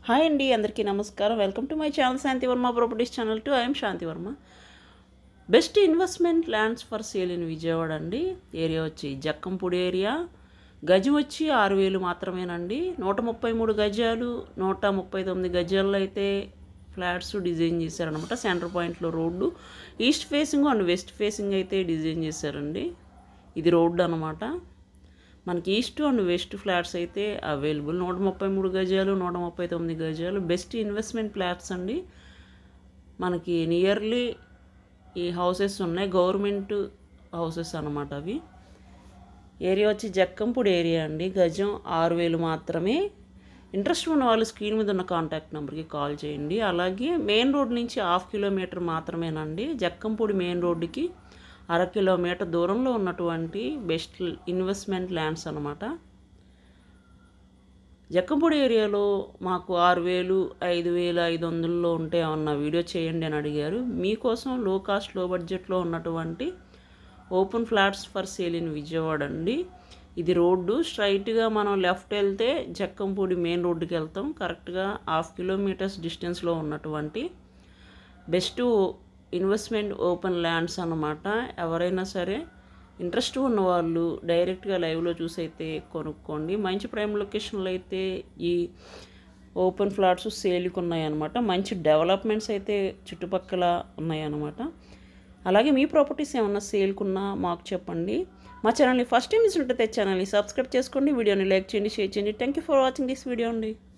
hi అండి అందరికీ నమస్కారం welcome to my channel Shanti Varma properties channel to I'm Shanti Varma best investment lands for sale in Vijayawada అండి area వచ్చి Jakkampudi area గజం వచ్చి ఆరు వేలు మాత్రమేనండి నూట ముప్పై మూడు గజాలు నూట ముప్పై తొమ్మిది గజాల్లో అయితే ఫ్లాట్స్ డిజైన్ చేశారనమాట సెంటర్ పాయింట్లో road east facing and west facing అయితే డిజైన్ చేశారండి ఇది రోడ్డు అనమాట మనకి ఈస్ట్ అండ్ వెస్ట్ ఫ్లాట్స్ అయితే అవైలబుల్ నూట ముప్పై మూడు గజాలు నూట ముప్పై తొమ్మిది గజాలు బెస్ట్ ఇన్వెస్ట్మెంట్ ఫ్లాట్స్ అండి మనకి నియర్లీ ఈ హౌసెస్ ఉన్నాయి గవర్నమెంట్ హౌసెస్ అన్నమాట అవి ఏరియా వచ్చి జక్కంపూడి ఏరియా అండి గజం ఆరు వేలు మాత్రమే ఇంట్రెస్ట్ ఉన్న వాళ్ళు స్క్రీన్ మీద ఉన్న కాంటాక్ట్ నెంబర్కి కాల్ చేయండి అలాగే మెయిన్ రోడ్ నుంచి హాఫ్ కిలోమీటర్ మాత్రమేనండి జక్కంపూడి మెయిన్ రోడ్డుకి అర కిలోమీటర్ దూరంలో ఉన్నటువంటి బెస్ట్ ఇన్వెస్ట్మెంట్ ల్యాండ్స్ అనమాట జక్కంపూడి ఏరియాలో మాకు ఆరు వేలు ఐదు వేలు ఐదు వందల్లో ఉంటే ఏమన్నా వీడియో చేయండి అని అడిగారు మీకోసం లో కాస్ట్ లో బడ్జెట్లో ఉన్నటువంటి open flats for sale in Vijayawada అండి ఇది రోడ్డు స్ట్రైట్గా మనం లెఫ్ట్ వెళ్తే జక్కంపూడి మెయిన్ రోడ్డుకి వెళ్తాం కరెక్ట్గా హాఫ్ కిలోమీటర్స్ డిస్టెన్స్లో ఉన్నటువంటి బెస్ట్ ఇన్వెస్ట్మెంట్ ఓపెన్ ల్యాండ్స్ అన్నమాట ఎవరైనా సరే ఇంట్రెస్ట్ ఉన్న వాళ్ళు డైరెక్ట్గా లైవ్లో చూసి అయితే కొనుక్కోండి మంచి ప్రైమ్ లొకేషన్లో అయితే ఈ ఓపెన్ ఫ్లాట్స్ సేల్కి ఉన్నాయన్నమాట మంచి డెవలప్మెంట్స్ అయితే చుట్టుపక్కల ఉన్నాయన్నమాట అలాగే మీ ప్రాపర్టీస్ ఏమన్నా సేల్కున్నా మాకు చెప్పండి మా ఛానల్ని ఫస్ట్ టైం విజిట్ ఉంటే ఛానల్ని సబ్స్క్రైబ్ చేసుకోండి వీడియోని లైక్ చేయండి షేర్ చేయండి thank you for watching this video అండి